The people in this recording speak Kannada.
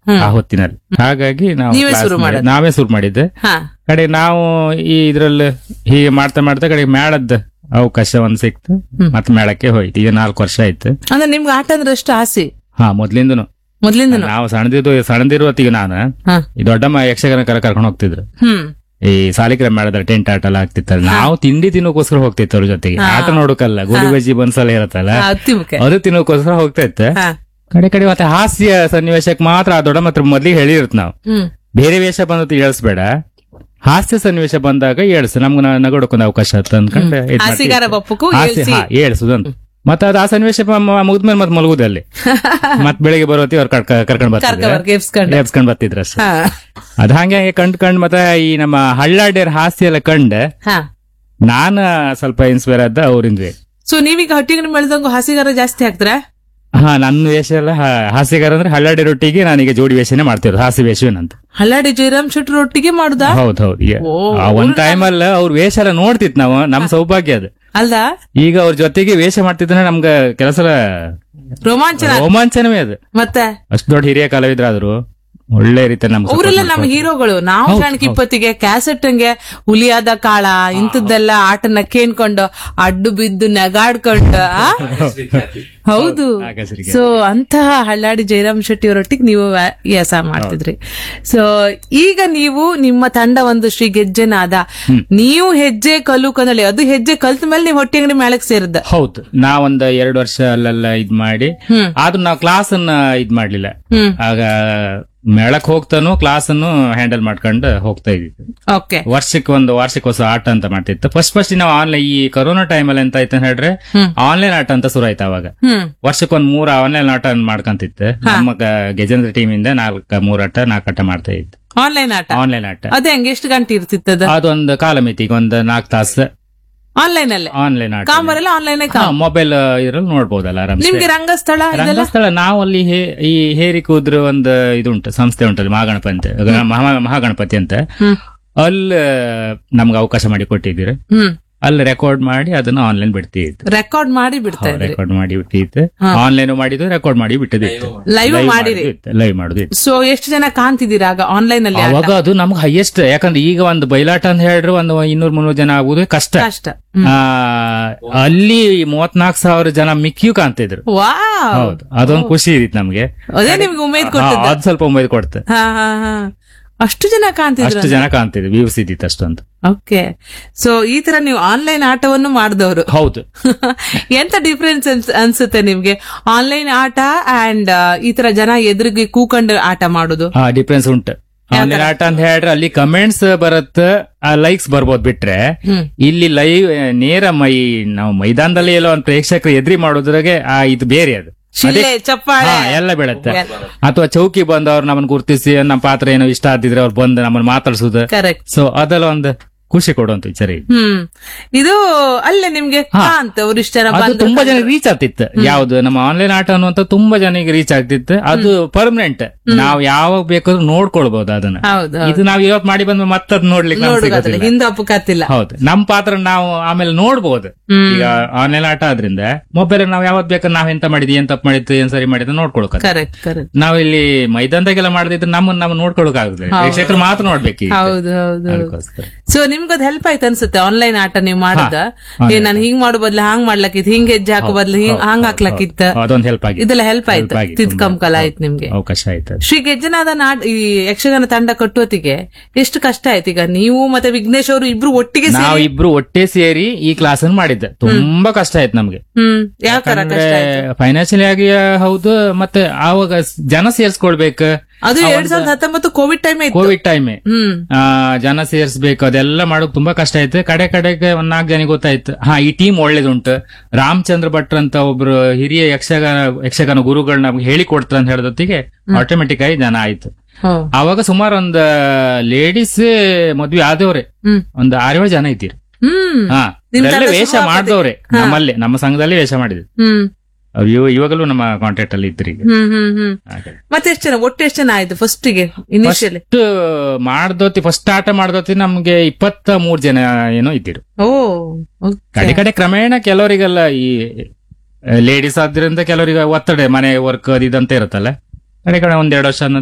ಹ್ಮ್. ಆ ಹೊತ್ತಿನಲ್ಲಿ ಹಾಗಾಗಿ ನಾವು ನೀವೇ class ಶುರು ಮಾಡಿ- ಮಾಡೋದು? ನಾವೇ ಶುರು ಮಾಡಿದ್ದೆ ಹಾ ಕಡೆ ನಾವು ಈ ಇದ್ರಲ್ಲಿ ಹೀಗೆ ಮಾಡ್ತಾ ಮಾಡ್ತಾ ಕಡೆ ಮೇಳದ ಅವಕಾಶ ಒಂದ್ ಸಿಕ್ತು ಹ್ಮ್. ಮತ್ತೆ ಮೇಳಕ್ಕೆ ಹೋಯ್ತು ಈಗ ನಾಲ್ಕು ವರ್ಷ ಆಯ್ತು ಅಂದ್ರೆ ನಿಮ್ಗೆ ಆಟ ಅಂದ್ರೆ ಅಷ್ಟು ಆಸೆ ಹಾ ಮೊದ್ಲಿಂದನು ಮೊದ್ಲಿಂದನು ನಾವು ಸಣ್ಣದಿದ್ದು ಸಣ್ಣದಿರುವತ್ತಿಗೆ ನಾನು ಹಾ ಈ ದೊಡ್ಡಮ್ಮ ಯಕ್ಷಗಾನ ಕರ ಕರ್ಕೊಂಡು ಹೋಗ್ತಿದ್ರು ಹ್ಮ್ ಈ ಸಾಲಿಗ್ರಾಮ ಮೇಳದ ಟೆಂಟ್ ಆಟ ಎಲ್ಲ ಆಗ್ತಿತ್ತಲ್ಲ ನಾವು ತಿಂಡಿ ತಿನ್ನೋಕೋಸ್ಕರ ಹೋಗ್ತಿತ್ತು ಅವ್ರ ಜೊತೆಗೆ ಹಾ. ಆಟ ನೋಡೋಕಲ್ಲ ಗೋಬಿ ಬಜ್ಜಿ ಬನ್ಸಲ ಇರತ್ತಲ್ಲ ಹಾ, ಅತಿ ಮುಖ್ಯ ಅದು ತಿನ್ನೋಕೋಸ್ಕರ ಹೋಗ್ತಾ ಇತ್ತು ಹಾ ಕಡೆ ಕಡೆ ಮತ್ತೆ ಹಾಸ್ಯ ಸನ್ನಿವೇಶಕ್ಕೆ ಮಾತ್ರ ಆ ದೊಡ್ಡ ಮಾತ್ರ ಮೊದ್ಲಿಗೆ ಹೇಳಿರುತ್ತೆ ನಾವು ಹ್ಮ್ ಬೇರೆ ವೇಷ ಬಂದದ್ದು ಏಳ್ಸ್ಬೇಡ ಹಾಸ್ಯ ಸನ್ನಿವೇಶ ಬಂದಾಗ ಏಳ್ಸು ನಮ್ಗೆ ನಗೋಡಕ್ಕೊಂದು ಅವಕಾಶ ಅಂತ ಅನ್ಕೊಂಡು ಇದ್ ಮಾಡ್ತಿದ್ದೆ. ಹಾಸಿಗಾರ ಬಪ್ಪಕ್ಕೂ ಹಾಸ್ಯ ಏಳ್ಸಿ ಹಾ ಏಳ್ಸುದಂತ ಮತ್ತೆ ಅದು ಆ ಸನ್ನಿವೇಶ ಮುಗಿದ್ಮೇಲೆ ಮತ್ತೆ ಮಲಗುದಲ್ಲಿ ಮತ್ ಬೆಳಿಗ್ಗೆ ಬರೋತಿ ಅವ್ರು ಕರ್ಕೊಂಡ್ ಬರ್ತಿದ್ರು ಕರ್ಕವರ್ಗೆ ಎಬ್ಸ್ಕೊಂಡು ಎಬ್ಸ್ಕೊಂಡ್ ಬರ್ತಿದ್ರು ಅಷ್ಟೇ ಹಾ ಅದ್ ಹಂಗೆ ಹಂಗೆ ಕಂಡ್ ಕಂಡ್ ಮತ್ತೆ ಈ ನಮ್ಮ ಹಳ್ಳಾಡ್ಯರ್ ಹಾಸ್ಯ ಎಲ್ಲ ಕಂಡ್ ಹಾ ನಾನ ಸ್ವಲ್ಪ ಇನ್ಸ್ಪೈರ್ ಆದ ಅವ್ರಿಂದ ಸೊ ನೀವೀಗ ಹಟ್ಟಿಗೆ ಬೆಳೆದಂಗು ಹಾಸಿಗಾರ ಜಾಸ್ತಿ ಹಾಕ್ತಾರ ಹಾ ನನ್ನ ವೇಷ ಎಲ್ಲ ಹಾ- ಹಾಸ್ಯಗಾರ ಅಂದ್ರೆ ಹಳ್ಳಾಡಿ ರೊಟ್ಟಿಗೆ ನಾನೀಗ ಜೋಡಿ ವೇಷನೇ ಮಾಡ್ತಿರೋದು ಹಾಸ್ಯ ವೇಷವೇನಂತ ಹಲ್ಲಾಡಿ ಜಯರಾಮ್ ಶೆಟ್ರ್ ಒಟ್ಟಿಗೆ ಮಾಡುದಾ ಹೌದ್ ಹೌದ್ ಈಗ ಓ, ಆ ಒಂದ್ ಟೈಮ್ ಅಲ್ಲ ಅವ್ರ ವೇಷ ಎಲ್ಲ ನೋಡ್ತಿತ್ ನಾವು ನಮ್ ಸೌಭಾಗ್ಯ ಅದು ಅಲ್ದ ಈಗ ಅವ್ರ ಜೊತೆಗೆ ವೇಷ ಮಾಡ್ತಿದ್ರೆ ನಮ್ಗ ಕೆಲಸ ರೋಮಾಂಚನ ರೋಮಾಂಚನವೇ ಅದು ಮತ್ತೆ ಅಷ್ಟ್ ದೊಡ್ಡ ಹಿರಿಯ ಕಲಾವಿದರಾದ್ರು ಒಳ್ಳೆ ರೀತಿ ನಮ್ಗೆ support ಅವರೆಲ್ಲ ನಮ್ಮ ಮಾಡ್ಕೊಡ್ತಾರೆ. ಹೀರೋಗಳು ನಾವು ಹೌದು, ಕಾಣಕ್ ಇಪ್ಪತ್ತಿಗೆ ಕ್ಯಾಸೆಟ್ಗೆ ಹುಲಿಯಾದ ಕಾಳ ಇಂಥದ್ದೆಲ್ಲ ಆಟನ ಕೇಳ್ಕೊಂಡು ಅಡ್ಡು ಬಿದ್ದು ನಗಾಡ್ಕೊಂಡು ಆ? ಹೌದು ಆಗಸರಿಗೆ. ಸೊ ಅಂತಹ ಹಳ್ಳಾಡಿ ಜಯರಾಮ್ ಶೆಟ್ಟಿ ಅವರೊಟ್ಟಿಗೆ ನೀವು ವ್ಯಾಸ ಮಾಡ್ತಿದ್ರಿ ಸೊ ಈಗ ನೀವು ನಿಮ್ಮ ತಂಡ ಒಂದು ಶ್ರೀ ಗೆಜ್ಜೆನಾದ ನೀವು ಹೆಜ್ಜೆ ಕಲು ಕನ್ನಡಿ ಅದು ಹೆಜ್ಜೆ ಕಲ್ತ ಮೇಲೆ ನೀವು ಹೊಟ್ಟೆ ಅಂಗಡಿ ಮೇಳಕ್ ಸೇರಿದ್ದ ಹೌದು ನಾವೊಂದ್ ಎರಡ್ ವರ್ಷ ಅಲ್ಲೆಲ್ಲ ಇದ್ ಮಾಡಿ ಹ್ಮ್. ಆದ್ರೂ ನಾವು ಕ್ಲಾಸ್ ಅನ್ನ ಇದ್ ಮಾಡ್ಲಿಲ್ಲ ಹ್ಮ್ ಆಗ ಮೇಳಕ್ ಹೋಗ್ತಾನು ಕ್ಲಾಸ್ ಅನ್ನು ಹ್ಯಾಂಡಲ್ ಮಾಡ್ಕೊಂಡು ಹೋಗ್ತಾ ಇದ್ದಿತ್ತು ಓಕೆ ವರ್ಷಕ್ಕೆ ಒಂದು ವಾರ್ಷಿಕೋತ್ಸವ ಆಟ ಅಂತ ಮಾಡ್ತಿತ್ತು ಫಸ್ಟ್ ಫಸ್ಟ್ ನಾವು ಆನ್ಲೈನ್ ಈ ಕೊರೋನಾ ಟೈಮ್ ಅಲ್ಲಿ ಎಂತ ಆಯ್ತು ಅಂತ ಹೇಳಿದ್ರೆ ಹ್ಮ್. ಆನ್ಲೈನ್ ಆಟ ಅಂತ ಶುರು ಆಯ್ತು ಅವಾಗ ಹ್ಮ್ ವರ್ಷಕ್ಕೆ ಒಂದ್ ಮೂರ್ ಆನ್ಲೈನ್ ಆಟ ಮಾಡ್ಕೊಂತಿತ್ತು ನಮ್ಮ ಗ- ಗೆಜೇಂದ್ರ ಟೀಮ್ ಇಂದ ನಾಲ್ಕ ಮೂರ್ ಆಟ ನಾಲ್ಕು ಆಟ ಮಾಡ್ತಾ ಇತ್ತು ಆನ್ಲೈನ್ ಆಟ ಆನ್ಲೈನ್ ಆಟ ಅದೇ ಹಂಗೆ ಎಷ್ಟು ಗಂಟೆ ಇರ್ತಿತ್ತದ ಅದೊಂದು ಕಾಲಮಿತಿಗೆ ಒಂದು ನಾಲ್ಕು ತಾಸು ಆನ್ಲೈನ್ ಅಲ್ಲೇ ಆನ್ಲೈನ್ ಆಟ ಕಾಮರೆಲ್ಲ ಆನ್ಲೈನ್ ಮೊಬೈಲ್ ಇದ್ರಲ್ಲಿ ನೋಡ್ಬೋದಲ್ಲ ಆರಾಮ್ ನಿಮ್ಗೆ ರಂಗಸ್ಥಳ ಇದೆಲ್ಲ ರಂಗಸ್ಥಳ ನಾವು ಅಲ್ಲಿ ಹೇ- ಈ ಹೇರಿ ಕೂದ್ರ ಒಂದು ಇದುಂಟು ಸಂಸ್ಥೆ ಉಂಟಲ್ಲಿ ಮಹಾಗಣಪತಿ ಅಂತ ಮಹಾ- ಮಹಾಗಣಪತಿ ಅಂತ ಹ್ಮ್ ಅಲ್ಲಿ ನಮ್ಗೆ ಅವಕಾಶ ಮಾಡಿ ಕೊಟ್ಟಿದ್ದೀರಿ ಹ್ಮ್ ಅಲ್ಲಿ ರೆಕಾರ್ಡ್ ಮಾಡಿ ಅದನ್ನ ಆನ್ಲೈನ್ ಬಿಡ್ತಿತ್ತು ರೆಕಾರ್ಡ್ ಮಾಡಿ ಬಿಡ್ತಾ ಇದ್ರಿ ರೆಕಾರ್ಡ್ ಮಾಡಿ ಬಿಟ್ಟಿತ್ತು ಆನ್ಲೈನ್ ಮಾಡಿದ್ದು ರೆಕಾರ್ಡ್ ಮಾಡಿ ಬಿಟ್ಟದಿತ್ತು ಲೈವ್ ಮಾಡಿರಿ ಲೈವ್ ಮಾಡುದಿತ್ತು ಸೊ ಎಷ್ಟು ಜನ ಕಾಣ್ತಿದ್ದೀರಾ ಆಗ ಆನ್ಲೈನ್ ಅಲ್ಲಿ ಆಟ? ಅವಾಗ ಅದು ನಮ್ಗೆ ಹೈಯೆಸ್ಟ್ ಯಾಕಂದ್ರೆ ಈಗ ಒಂದು ಬಯಲಾಟ ಅಂತ ಹೇಳಿದ್ರೆ ಒಂದು ಇನ್ನೂರ್ ಮುನ್ನೂರು ಜನ ಆಗುದು ಕಷ್ಟ ಕಷ್ಟ ಹ್ಮ್. ಆ, ಅಲ್ಲಿ ಮೂವತ್ನಾಲ್ಕು ಸಾವಿರ ಜನ ಮಿಕ್ಕಿಯೂ ಕಾಣ್ತಿದ್ರು ವಾವ್ ಹೌದು ಅದೊಂದು ಖುಷಿ ಇದಿತ್ತು ನಮ್ಗೆ ಅದೇ ನಿಮ್ಗೆ ಉಮೇದ್ ಹಾ, ಕೊಡ್ತದ ಅದ್ ಸ್ವಲ್ಪ ಒಂಬೈದು ಕೊಡ್ತೆ ಹಾ ಹಾ ಹಾ ಅಷ್ಟು ಜನ ಕಾಣ್ತಿದ್ರು ಅಷ್ಟು ಜನ ಕಾಣ್ತಿದ್ರು ವ್ಯೂಸ್ ಇದ್ದಿತ್ತು ಅಷ್ಟೊಂದು ಓಕೆ ಸೊ ಈ ತರ ನೀವು ಆನ್ಲೈನ್ ಆಟವನ್ನು ಮಾಡಿದವರು ಹೌದು ಎಂತ ಡಿಫ್ರೆನ್ಸ್ ಅನ್ಸುತ್ತೆ ನಿಮ್ಗೆ ಆನ್ಲೈನ್ ಆಟ ಅಂಡ್ ಈ ತರ ಜನ ಎದುರಿಗೆ ಕೂಕೊಂಡು ಆಟ ಮಾಡುದು ಹಾ ಡಿಫ್ರೆನ್ಸ್ ಉಂಟು ಆನ್ಲೈನ್ ಆಟ ಅಂತ ಹೇಳಿದ್ರೆ ಅಲ್ಲಿ ಕಮೆಂಟ್ಸ್ ಬರತ್ತ ಲೈಕ್ಸ್ ಬರ್ಬೋದು ಬಿಟ್ರೆ ಹ್ಮ್ ಇಲ್ಲಿ ಲೈವ್ ನೇರ ಮೈ ನಾವು ಮೈದಾನದಲ್ಲಿ ಎಲ್ಲೋ ಒಂದು ಪ್ರೇಕ್ಷಕರು ಎದ್ರಿ ಮಾಡೋದ್ರಾಗೆ ಆ ಇದು ಬೇರೆ ಅದು ಶಿಲೆ ಚಪ್ಪಾಳೆ ಹಾ ಎಲ್ಲ ಬೀಳತ್ತೆ ಅಥವಾ ಚೌಕಿ ಬಂದು ಅವ್ರು ನಮ್ಮನ್ನ ಗುರ್ತಿಸಿ ನಮ್ಮ ಪಾತ್ರ ಏನೋ ಇಷ್ಟ ಆದಿದ್ರೆ ಅವ್ರು ಬಂದು ನಮ್ಮನ್ನ ಮಾತಾಡ್ಸುದು ಕರೆಕ್ಟ್ ಸೊ ಅದೆಲ್ಲ ಒಂದು ಖುಷಿ ಕೊಡುವಂತ ವಿಚಾರ ಇದು ಹ್ಮ್ ಇದು ಅಲ್ಲೇ ನಿಮ್ಗೆ ಕಾಂತ ಅವ್ರು ಇಷ್ಟ ಜನ ಅದು ಬಂದ್ರು ತುಂಬಾ ಜನ ರೀಚ್ ಆಗ್ತಿತ್ತು ಯಾವ್ದು ನಮ್ಮ ಆನ್ಲೈನ್ ಆಟ ಅನ್ನುವಂತ ತುಂಬಾ ಜನಕ್ಕೆ ರೀಚ್ ಆಗ್ತಿತ್ತು ಅದು ಪರ್ಮನೆಂಟ್ ನಾವ್ ಯಾವಾಗ ಬೇಕಾದ್ರೂ ನೋಡ್ಕೊಳ್ಬಹುದು ಅದನ್ನ ಹೌದು ಇದು ನಾವ್ ಇವತ್ ಮಾಡಿ ಬಂದ್ ಮತ್ತದ್ ನೋಡ್ಲಿಕ್ಕೆ ನಮ್ಗ್ ನೋಡುಗಾದ್ರೆ ಸಿಗೋದಿಲ್ಲ. ಹಿಂದೆ ಅಪ್ಪುಕತ್ತಿಲ್ಲ ಹೌದು ನಮ್ ಪಾತ್ರ ನಾವು ಆಮೇಲೆ ನೋಡ್ಬೋದು ಹ್ಮ್. ಈಗ ಆನ್ಲೈನ್ ಆಟ ಆದ್ರಿಂದ ಮೊಬೈಲ್ ನಾವ್ ಯಾವತ್ ಬೇಕಾದ್ರೆ ನಾವ್ ಎಂತ ಮಾಡಿದ್ವಿ ಏನ್ ತಪ್ಪು ಮಾಡಿದ್ದು ಏನ್ ಸರಿ ಮಾಡಿದ್ದು ನೋಡ್ಕೊಳಕ ಕರೆಕ್ಟ್ ಕರೆಕ್ಟ್ ನಾವ್ ಇಲ್ಲಿ ಮೈದಾನದಾಗೆಲ್ಲ ಮಾಡದಿದ್ರೆ ನಮ್ಮನ್ನ ನಾವು ನೋಡ್ಕೊಳಕ್ ಆಗುದಿಲ್ಲ ಪ್ರೇಕ್ಷಕರು ಮಾತ್ರ ನೋಡ್ಬೇಕು ಈಗ. ಹೌದು ಹೌದು ಅದಕ್ಕೋಸ್ಕರ ಸೊ ನಿಮ್ಗದ್ ಹೆಲ್ಪ್ ಆಯ್ತು ಅನ್ಸುತ್ತೆ ಆನ್ಲೈನ್ ಆಟ ನೀವು ಮಾಡದ ಏ ನಾನು ಹಿಂಗ್ ಮಾಡೋ ಬದ್ಲು ಹಾಂಗ್ ಮಾಡ್ಲಕ್ಕಿತ್ತು ಹಿಂಗ್ ಹೆಜ್ಜೆ ಹಾಕೋ ಬದ್ಲು ಹಿಂಗ್ ಹಾಂಗ್ ಹಾಕ್ಲಕ್ಕಿತ್ತ ಅದೊಂದು ಹೆಲ್ಪ್ ಆಗಿದೆ ಇದೆಲ್ಲ ಹೆಲ್ಪ್ ಆಯ್ತು Help ಆಗಿದೆ, ತಿದ್ಕಂ ತುಂಬಾ. ಕಲ ಆಯ್ತು ನಿಮ್ಗೆ ಅವಕಾಶ ಆಯ್ತು ಶ್ರೀ ಗೆಜ್ಜನಾದ ನಾಡ್ ಈ ಯಕ್ಷಗಾನ ತಂಡ ಕಟ್ಟುವತ್ತಿಗೆ ಎಷ್ಟು ಕಷ್ಟ ಆಯ್ತು ಈಗ ನೀವು ಮತ್ತೆ ವಿಘ್ನೇಶ್ ಅವರು ಇಬ್ರು ಒಟ್ಟಿಗೆ ಸೇರಿ- ನಾವ್ ಇಬ್ರು ಒಟ್ಟೆ ಸೇರಿ ಈ ಕ್ಲಾಸ್ ಅನ್ನು ಮಾಡಿದ್ದೆ ತುಂಬಾ ಕಷ್ಟ ಆಯ್ತು ನಮ್ಗೆ ಹ್ಮ್ ಯಾವ ತರ ಕಷ್ಟ ಆಯ್ತು ಫೈನಾನ್ಷಿಯಲಿ ಆಗಿ ಹೌದು ಮತ್ತೆ ಆವಾಗ ಜನ ಸೇರ್ಸ್ಕೊಳ್ಬೇಕು ಅದು ಎರಡ್ ಸಾವಿರದ ಹತ್ತೊಂಬತ್ತು ಕೋವಿಡ್ ಟೈಮ್ ಇತ್ತು ಕೋವಿಡ್ ಟೈಮೇ ಹ್ಮ್ ಆ, ಜನ ಸೇರಿಸ್ಬೇಕು ಅದೆಲ್ಲ ಮಾಡೋಕ್ ತುಂಬಾ ಕಷ್ಟ ಆಯ್ತು ಕಡೆ ಕಡೆಗೆ ಒಂದ್ ನಾಲ್ಕು ಜನ ಗೊತ್ತಾಯ್ತು ಹಾ ಈ ಟೀಮ್ ಒಳ್ಳೇದುಂಟು ರಾಮಚಂದ್ರ ಭಟ್ರ್ ಅಂತ ಒಬ್ರು ಹಿರಿಯ ಯಕ್ಷಗಾನ ಯಕ್ಷಗಾನ ಗುರುಗಳು ನಮ್ಗೆ ಹೇಳಿ ಕೊಡ್ತಾರೆ ಅಂತ ಹೇಳಿದೊತ್ತಿಗೆ ಆಟೋಮೆಟಿಕ್ ಆಗಿ ಜನ ಆಯ್ತು ಹ್ಮ್. ಅವಾಗ ಸುಮಾರು ಒಂದ್ ಲೇಡೀಸ್ ಮದ್ವೆ ಆದವ್ರೆ ಹ್ಮ್ ಒಂದ್ ಆರೇಳು ಜನ ಇದ್ದೀರಿ ಹ್ಮ್ ಹಾ ನಿಮ್ ಅದೆಲ್ಲ ತಂಡ ವೇಷ ಶುರು ಮಾಡ್ದವ್ರೆ ನಮ್ಮಲ್ಲಿ ನಮ್ಮ ಸಂಘದಲ್ಲಿ ವೇಷ ಮಾಡಿದ್ವಿ ಹ್ಮ್ ಅವ್ರು ಇವ- ಇವಾಗಲೂ ನಮ್ಮ ಕಾಂಟ್ಯಾಕ್ಟ್ ಅಲ್ಲಿ ಇದ್ರಿ ಈಗ ಹ್ಮ್ ಹ್ಮ್ ಹ್ಮ್ ಹಾಗೆ. ಮತ್ತೆ ಎಷ್ಟು ಜನ ಒಟ್ಟು ಎಷ್ಟು ಜನ ಆಯ್ತು ಫಸ್ಟ್ ಗೆ ಇನಿಷಿಯಲಿ ಫಸ್ಟ್ ಮಾಡ್ದೋತಿ ಫಸ್ಟ್ ಆಟ ಮಾಡ್ದೋತಿ ನಮ್ಗೆ ಇಪ್ಪತ್ತ ಮೂರ್ ಜನ ಏನೋ ಇದ್ದಿರು ಓ ಕಡೆ ಕಡೆ ಕ್ರಮೇಣ ಕೆಲವರಿಗೆಲ್ಲ ಈ ಲೇಡೀಸ್ ಆದ್ರಿಂದ ಕೆಲವರಿಗೆ ಒತ್ತಡ ಮನೆ ವರ್ಕ್ ಅದಿದಂತ ಇರುತ್ತಲ್ಲ ಕಡೆ ಕಡೆ ಒಂದೆರಡು ವರ್ಷ